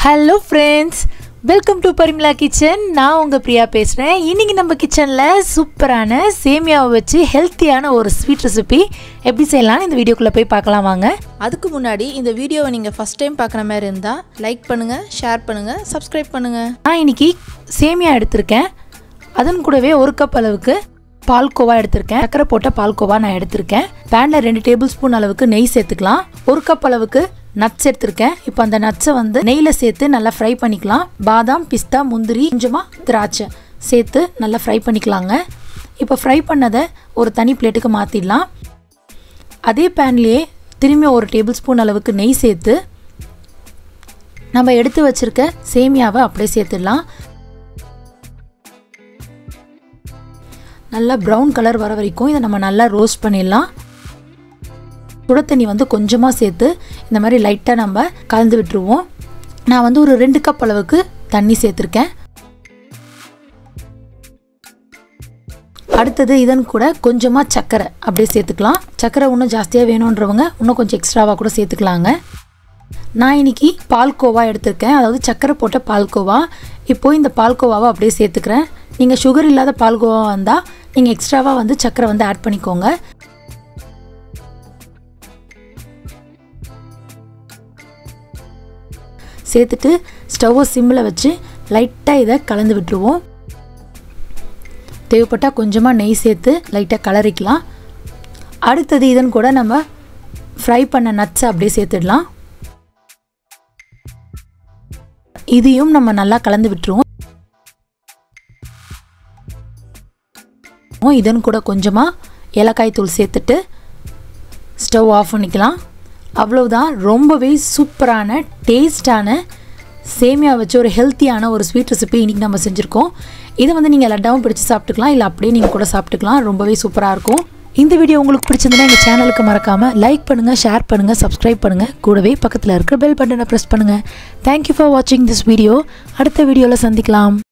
hello friends welcome to Parimala kitchen நான் உங்கள் பிரியா பேசுகிறேன் இன்றைக்கி நம்ம கிச்சனில் சூப்பரான சேமியாவை வச்சு ஹெல்த்தியான ஒரு ஸ்வீட் ரெசிபி எப்படி செய்யலாம்னு இந்த வீடியோக்குள்ளே போய் பார்க்கலாம் வாங்க அதுக்கு முன்னாடி இந்த வீடியோவை நீங்கள் ஃபஸ்ட் டைம் பார்க்குற மாதிரி இருந்தால் லைக் பண்ணுங்கள் ஷேர் பண்ணுங்கள் சப்ஸ்கிரைப் பண்ணுங்கள் நான் இன்னைக்கு சேமியா எடுத்திருக்கேன் அதன் கூடவே ஒரு கப் அளவுக்கு பால்கோவா எடுத்திருக்கேன் சக்கரை போட்ட பால்கோவா நான் எடுத்திருக்கேன் பேனில் ரெண்டு டேபிள் ஸ்பூன் அளவுக்கு நெய் சேர்த்துக்கலாம் ஒரு கப் அளவுக்கு நட்ஸ் எடுத்திருக்கேன் இப்போ அந்த நட்ஸை வந்து நெய்யில் சேர்த்து நல்லா ஃப்ரை பண்ணிக்கலாம் பாதாம் பிஸ்தா முந்திரி கொஞ்சமாக திராட்சை சேர்த்து நல்லா ஃப்ரை பண்ணிக்கலாங்க இப்போ ஃப்ரை பண்ணதை ஒரு தனி பிளேட்டுக்கு மாற்றிடலாம் அதே பேன்லேயே திரும்பி ஒரு டேபிள் ஸ்பூன் அளவுக்கு நெய் சேர்த்து நம்ம எடுத்து வச்சிருக்க சேமியாவை அப்படியே சேர்த்துடலாம் நல்லா ப்ரௌன் கலர் வர வரைக்கும் இதை நம்ம நல்லா ரோஸ்ட் பண்ணிடலாம் சுட தண்ணி வந்து கொஞ்சமாக சேர்த்து இந்த மாதிரி லைட்டாக நம்ம கலந்து விட்டுருவோம் நான் வந்து ஒரு ரெண்டு கப் அளவுக்கு தண்ணி சேர்த்துருக்கேன் அடுத்தது இதன் கூட கொஞ்சமாக சர்க்கரை அப்படியே சேர்த்துக்கலாம் சர்க்கரை இன்னும் ஜாஸ்தியாக வேணுன்றவங்க இன்னும் கொஞ்சம் எக்ஸ்ட்ராவாக கூட சேர்த்துக்கலாங்க நான் இன்னைக்கு பால்கோவா எடுத்திருக்கேன் அதாவது சர்க்கரை போட்ட பால்கோவா இப்போ இந்த பால்கோவாவை அப்படியே சேர்த்துக்கிறேன் நீங்கள் சுகர் இல்லாத பால்கோவா வந்தால் நீங்கள் எக்ஸ்ட்ராவாக வந்து சர்க்கரை வந்து ஆட் பண்ணிக்கோங்க சேர்த்துட்டு ஸ்டவ்வை சிம்மில் வச்சு லைட்டாக இதை கலந்து விட்டுருவோம் தேவைப்பட்டால் கொஞ்சமாக நெய் சேர்த்து லைட்டாக கலரிக்கலாம் அடுத்தது இதன் கூட நம்ம ஃப்ரை பண்ண நட்ஸை அப்படியே சேர்த்துடலாம் இதையும் நம்ம நல்லா கலந்து விட்டுருவோம் இதன் கூட கொஞ்சமாக ஏலக்காய் தூள் சேர்த்துட்டு ஸ்டவ் ஆஃப் பண்ணிக்கலாம் அவ்வளவுதான் ரொம்பவே சூப்பரான டேஸ்டான சேமியா வச்சு ஒரு ஹெல்த்தியான ஒரு ஸ்வீட் ரெசிபி இன்றைக்கி நம்ம செஞ்சுருக்கோம் இதை வந்து நீங்கள் லட்டாவும் பிடிச்சி சாப்பிட்டுக்கலாம் இல்லை அப்படியே நீங்கள் கூட சாப்பிட்டுக்கலாம் ரொம்பவே சூப்பராக இருக்கும் இந்த வீடியோ உங்களுக்கு பிடிச்சிருந்தனா எங்கள் சேனலுக்கு மறக்காமல் லைக் பண்ணுங்கள் ஷேர் பண்ணுங்கள் சப்ஸ்கிரைப் பண்ணுங்கள் கூடவே பக்கத்தில் இருக்கிற பெல் பட்டனை ப்ரெஸ் பண்ணுங்கள் தேங்க்யூ ஃபார் வாட்சிங் திஸ் வீடியோ அடுத்த வீடியோவில் சந்திக்கலாம்